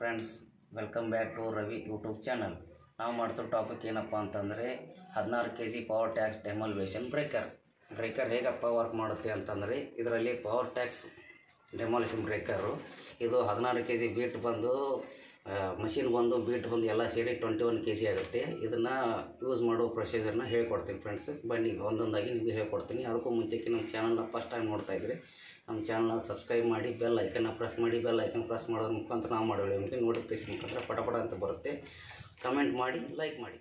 friends welcome back to Ravi YouTube channel ನಾವು ಮಾಡ್ತಿರೋ topic ಏನಪ್ಪ ಅಂತಂದರೆ ಹದಿನಾರು K G power tax demolition breaker breaker ಹೇಗಪ್ಪ ವರ್ಕ್ ಮಾಡುತ್ತೆ ಅಂತಂದರೆ ಇದರಲ್ಲಿ ಪವರ್ ಟ್ಯಾಕ್ಸ್ ಡೆಮಾಲಿಷನ್ ಬ್ರೇಕರು ಇದು ಹದಿನಾರು ಕೆ ಜಿ ಬೀಟ್ ಬಂದು ಮಷಿನ್ ಬಂದು ಬೀಟ್ ಬಂದು ಎಲ್ಲ ಸೇರಿ ಟ್ವೆಂಟಿ ಒನ್ ಕೆ ಜಿ ಆಗುತ್ತೆ ಇದನ್ನು ಯೂಸ್ ಮಾಡೋ ಪ್ರೊಸೀಜರ್ನ ಹೇಳ್ಕೊಡ್ತೀನಿ ಫ್ರೆಂಡ್ಸ್ ಬನ್ನಿ ಒಂದೊಂದಾಗಿ ನಿಮಗೆ ಹೇಳ್ಕೊಡ್ತೀನಿ ಅದಕ್ಕೂ ಮುಂಚೆಗೆ ನಮ್ಮ ಚಾನಲ್ನ ಫಸ್ಟ್ ಟೈಮ್ ನೋಡ್ತಾ ಇದ್ರಿ ನಮ್ಮ ಚಾನಲ್ನ ಸಬ್ಸ್ಕ್ರೈಬ್ ಮಾಡಿ ಬೆಲ್ ಐಕನ್ನ ಪ್ರೆಸ್ ಮಾಡಿ ಬೆಲ್ ಐಕನ್ ಪ್ರೆಸ್ ಮಾಡೋದ್ರ ಮುಖಾಂತರ ನಾವು ಮಾಡೋ ನಿಮಗೆ ನೋಟಿಫಿಕೇಶನ್ ಮುಖಾಂತರ ಪಟಪಟ ಅಂತ ಬರುತ್ತೆ ಕಮೆಂಟ್ ಮಾಡಿ ಲೈಕ್ ಮಾಡಿ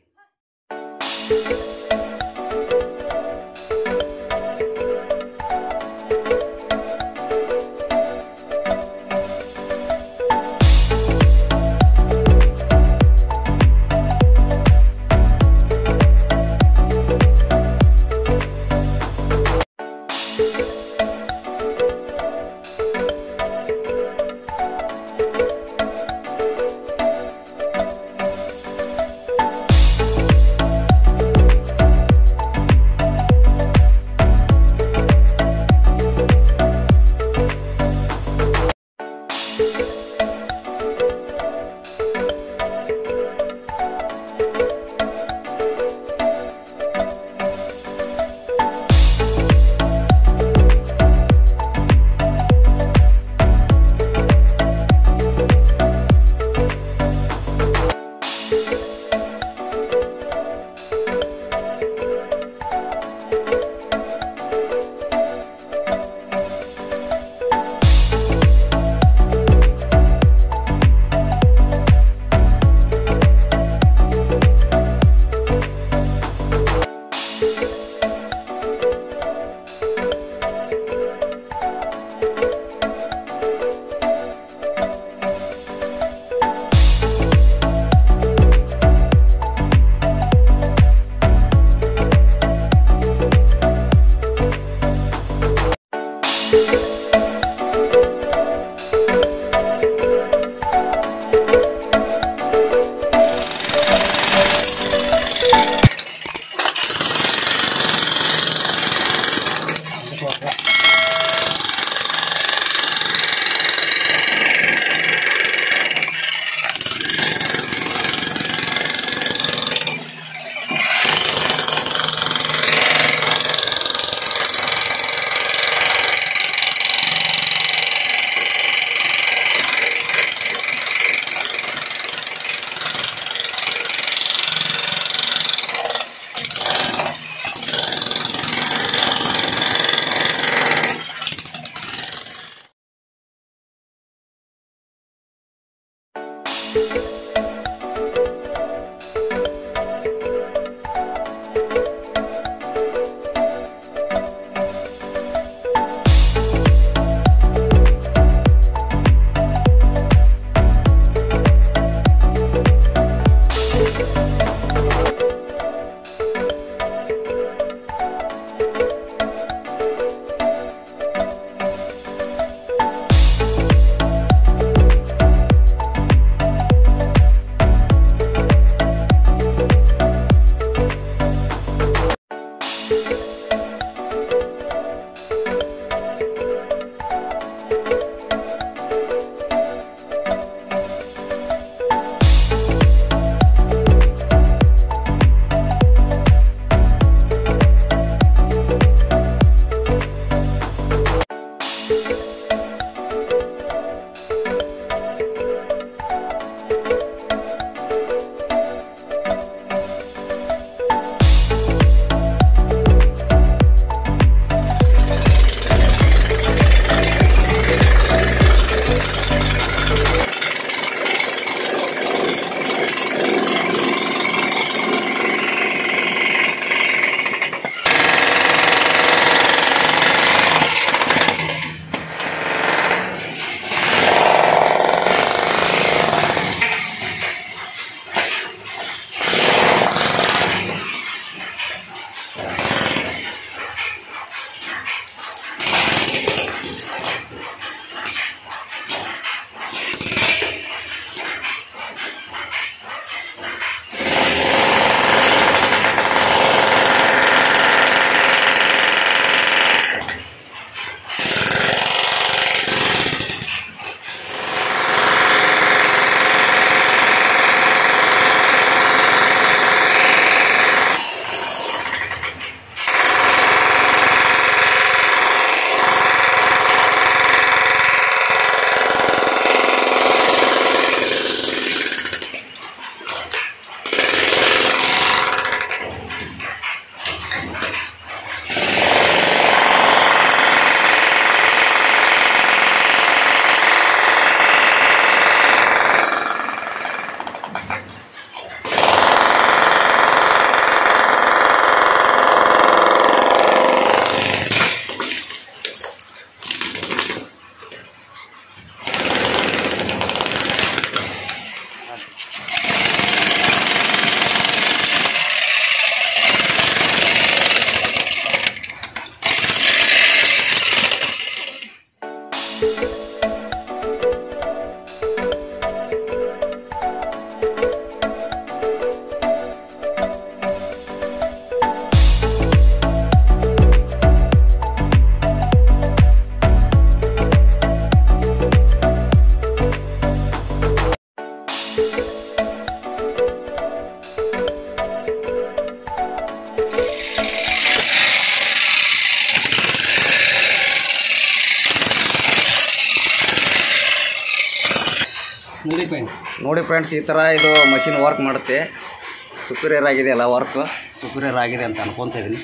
ನೋಡಿ ಫ್ರೆಂಡ್ ನೋಡಿ ಫ್ರೆಂಡ್ಸ್ ಈ ಥರ ಇದು ಮಷಿನ್ ವರ್ಕ್ ಮಾಡುತ್ತೆ ಸುಪೀರಿಯರ್ ಆಗಿದೆ ಅಲ್ಲ ವರ್ಕ್ ಸುಪೀರಿಯರ್ ಆಗಿದೆ ಅಂತ ಅನ್ಕೊತಾ ಇದ್ದೀನಿ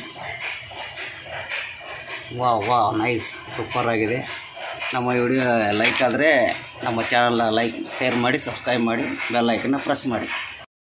ವಾ ವಾ ನೈಸ್ ಸೂಪರ್ ಆಗಿದೆ ನಮ್ಮ ವಿಡಿಯೋ ಲೈಕ್ ಆದರೆ ನಮ್ಮ ಚಾನಲ್ನ ಲೈಕ್ ಶೇರ್ ಮಾಡಿ ಸಬ್ಸ್ಕ್ರೈಬ್ ಮಾಡಿ ಬೆಲ್ ಐಕನ್ನ ಪ್ರೆಸ್ ಮಾಡಿ